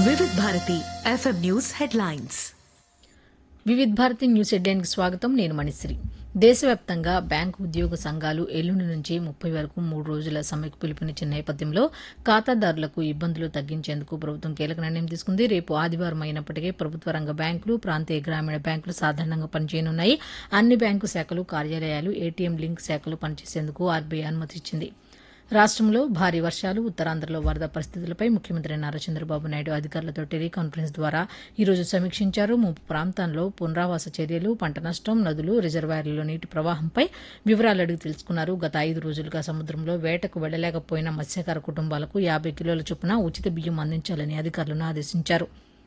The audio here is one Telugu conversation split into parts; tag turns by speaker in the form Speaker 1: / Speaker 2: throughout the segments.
Speaker 1: Vividh Bharati FM news headlines
Speaker 2: Vividh Bharati news హెడ్లైన్కి స్వాగతం నేను మణిశ్రీ దేశవ్యాప్తంగా బ్యాంకు ఉద్యోగ సంఘాలు ఎల్లుండి నుంచి ముప్పై వరకు మూడు రోజుల సమ్మెకు పిలుపునిచ్చిన నేపథ్యంలో ఖాతాదారులకు ఇబ్బందులు తగ్గించేందుకు ప్రభుత్వం కీలక నిర్ణయం తీసుకుంది రేపు ఆదివారం అయినప్పటికీ ప్రభుత్వ రంగ బ్యాంకులు ప్రాంతీయ గ్రామీణ బ్యాంకులు సాధారణంగా పనిచేయనున్నాయి అన్ని బ్యాంకు శాఖలు కార్యాలయాలు ఏటీఎం లింక్ శాఖలు పనిచేసేందుకు ఆర్బీఐ అనుమతి ఇచ్చింది రాష్ట్రంలో భారీ వర్షాలు ఉత్తరాంధ్రలో వరద పరిస్థితులపై ముఖ్యమంత్రి నారా చంద్రబాబు నాయుడు అధికారులతో టెలికాన్ఫరెన్స్ ద్వారా ఈరోజు సమీక్షించారు ముంపు ప్రాంతాల్లో పునరావాస చర్యలు పంట నష్టం నదులు రిజర్వాయర్లలో నీటి ప్రవాహంపై వివరాలు అడిగి తెలుసుకున్నారు గత ఐదు రోజులుగా సముద్రంలో వేటకు వెళ్లలేకపోయిన మత్స్యకార కుటుంబాలకు యాభై కిలోల చొప్పున ఉచిత బియ్యం అందించాలని అధికారులను ఆదేశించారు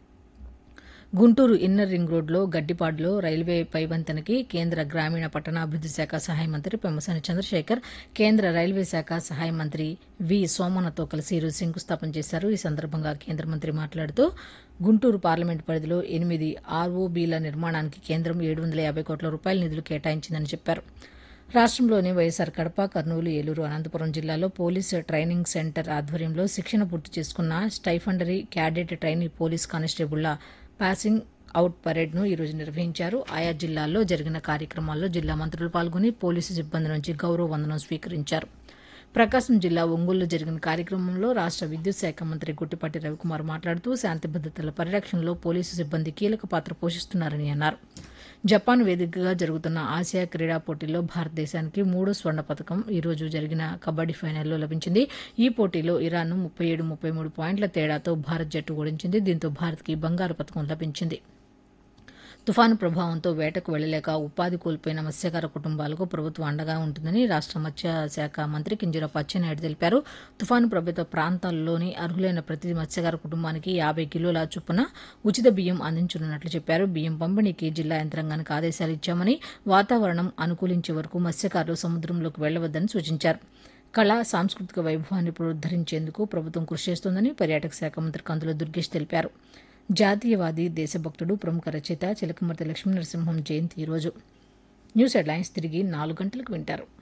Speaker 2: గుంటూరు ఇన్నర్ రింగ్ రోడ్లో గడ్డిపాడులో రైల్వే పైవంతెనకి కేంద్ర గ్రామీణ పట్టణాభివృద్ది శాఖ సహాయ మంత్రి పెమ్మసాని చంద్రశేఖర్ కేంద్ర రైల్వే శాఖ సహాయ మంత్రి వి సోమన్నతో కలిసి ఈరోజు శంకుస్థాపన చేశారు ఈ సందర్భంగా కేంద్ర మంత్రి మాట్లాడుతూ గుంటూరు పార్లమెంట్ పరిధిలో ఎనిమిది ఆర్ఓబీల నిర్మాణానికి కేంద్రం ఏడు వందల యాభై కోట్ల రూపాయల నిధులు కేటాయించిందని చెప్పారు రాష్ట్రంలోని వైఎస్సార్ కడప కర్నూలు ఏలూరు అనంతపురం జిల్లాలో పోలీస్ ట్రైనింగ్ సెంటర్ ఆధ్వర్యంలో శిక్షణ పూర్తి చేసుకున్న స్టైఫండరీ క్యాడెట్ ట్రైనీ పోలీస్ కానిస్టేబుళ్ల పాసింగ్ అవుట్ పరేడ్ను ఈరోజు నిర్వహించారు ఆయా జిల్లాల్లో జరిగిన కార్యక్రమాల్లో జిల్లా మంత్రులు పాల్గొని పోలీసు సిబ్బంది నుంచి గౌరవ వందనం స్వీకరించారు ప్రకాశం జిల్లా ఒంగోలులో జరిగిన కార్యక్రమంలో రాష్ట్ర విద్యుత్ శాఖ మంత్రి గుట్టిపాటి రవికుమార్ మాట్లాడుతూ శాంతి భద్రతల పరిరక్షణలో పోలీసు సిబ్బంది కీలక పాత్ర పోషిస్తున్నారని అన్నారు జపాన్ వేదికగా జరుగుతున్న ఆసియా క్రీడా పోటీల్లో భారతదేశానికి మూడో స్వర్ణ పథకం ఈ రోజు జరిగిన కబడ్డీ ఫైనల్లో లభించింది ఈ పోటీలో ఇరాన్ను ముప్పై ఏడు ముప్పై మూడు పాయింట్ల తేడాతో భారత్ జట్టు ఓడించింది దీంతో భారత్కి బంగారు పథకం లభించింది తుఫాను ప్రభావంతో వేటకు వెళ్లలేక ఉపాధి కోల్పోయిన మత్స్యకార కుటుంబాలకు ప్రభుత్వం అండగా ఉంటుందని రాష్ట్ర మత్స్య శాఖ మంత్రి కింజరాపు అచ్చెన్నాయుడు తెలిపారు తుఫాను ప్రభావిత ప్రాంతాల్లోని అర్హులైన ప్రతి మత్స్యకార కుటుంబానికి యాభై కిలోల చొప్పున ఉచిత బియ్యం అందించనున్నట్లు చెప్పారు బియ్యం పంపిణీకి జిల్లా యంత్రాంగానికి ఆదేశాలు ఇచ్చామని వాతావరణం అనుకూలించే వరకు మత్స్యకారులు సముద్రంలోకి వెళ్లవద్దని సూచించారు కళా సాంస్కృతిక వైభవాన్ని పునరుద్దరించేందుకు ప్రభుత్వం కృషి చేస్తోందని పర్యాటక శాఖ మంత్రి కందుల దుర్గేష్ తెలిపారు జాతీయవాది దేశభక్తుడు ప్రముఖ రచయిత చిలకమర్తి లక్ష్మీనరసింహం జయంతి ఈరోజు న్యూస్ హెడ్లైన్స్ తిరిగి నాలుగు గంటలకు వింటారు